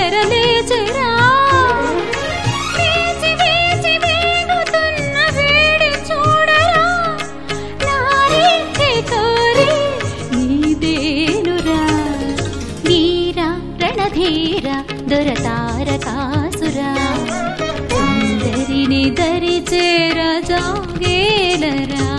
తెరలేచెరా వేచి వేచి వేగుతున్న వేడి చూడరా నారీ చేకోరి నీదేనురా వీర రణధీర దొరతారకాసురా అందరిని దరి చేర జాగేలరా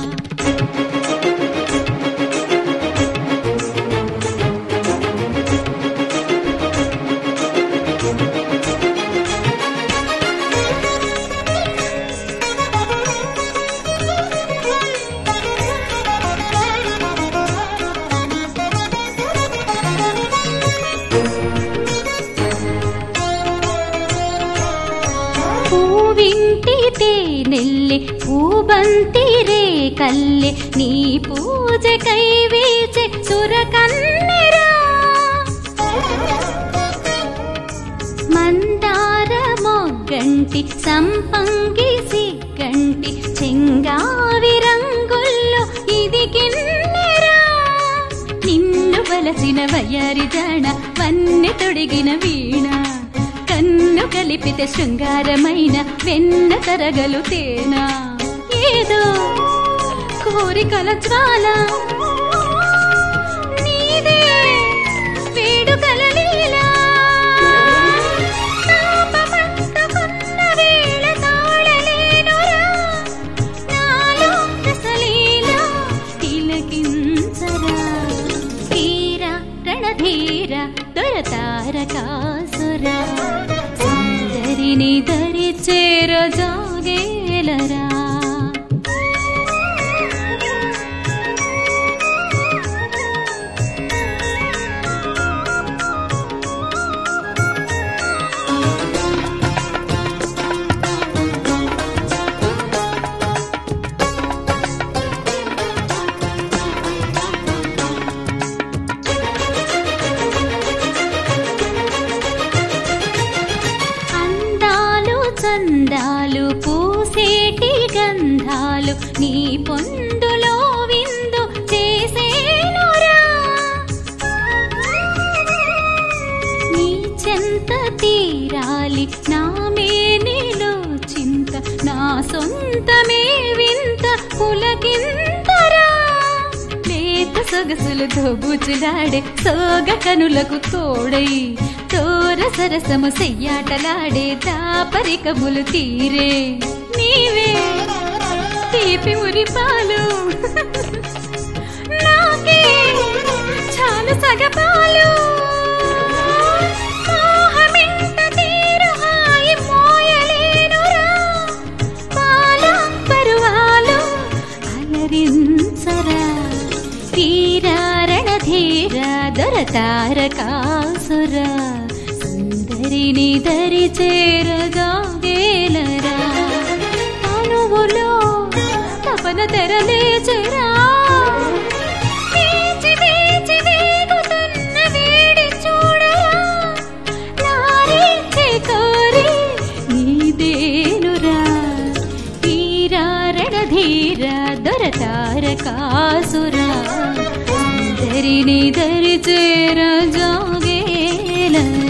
పూవింటి తేనెల్లి పూబంతి రే కల్లె నీ పూజ కైవేచే సురకన్నెరా మందార మొగ్గంటి సంపంగి సిగ్గంటి చెంగావి రంగుల్లో ఇది కిన్నెరా నిన్ను వలసిన వయ్యారి జాణ వన్నె తొడిగిన వీణ కన్ను కలిపితే శృంగారమైన వెన్న తరగలు తేనా ఏదో కోరికల జ్వాల నీదే వేడుకల లీలా తాపమంటుకున్న వేళ తాళలేనురా నాలో రసలీల తిలకించరా ధీర రణధీర దొరతారకాసుర సుందరిని దరి చేర జాగేలరా అందాలు చందాలు పూసేటి గంధాలు నీ పొందులో విందు చేసేనురా నీ చెంత తీరాలి నా మేనిలో చింత నా సొంతమే వింత పులకింతరా లేత సొగసులు దోబుచులాడే సోగ కనులకు తోడై తోర సరసము సెయ్యాటలాడే దాపరికములు తీరే నీవే తీపి ఉరిపాలు నాకే చాలు సగపాలు మోహమింత తీరు హాయి మోయలేనురా పాల పరువాలు అలరించరా తీరారణ ధీర దొరతారకాసుర సుందరిని దరి చేరగాగేలరా తనువులో తపన తెరలేచరా వేచి వేచి వేగుతున్న వేడి చూడరా నారీ చేకోరి నీదేనురా తీరారణ ధీర దొరతారకాసుర అందరిని దరి చేర జాగేలరా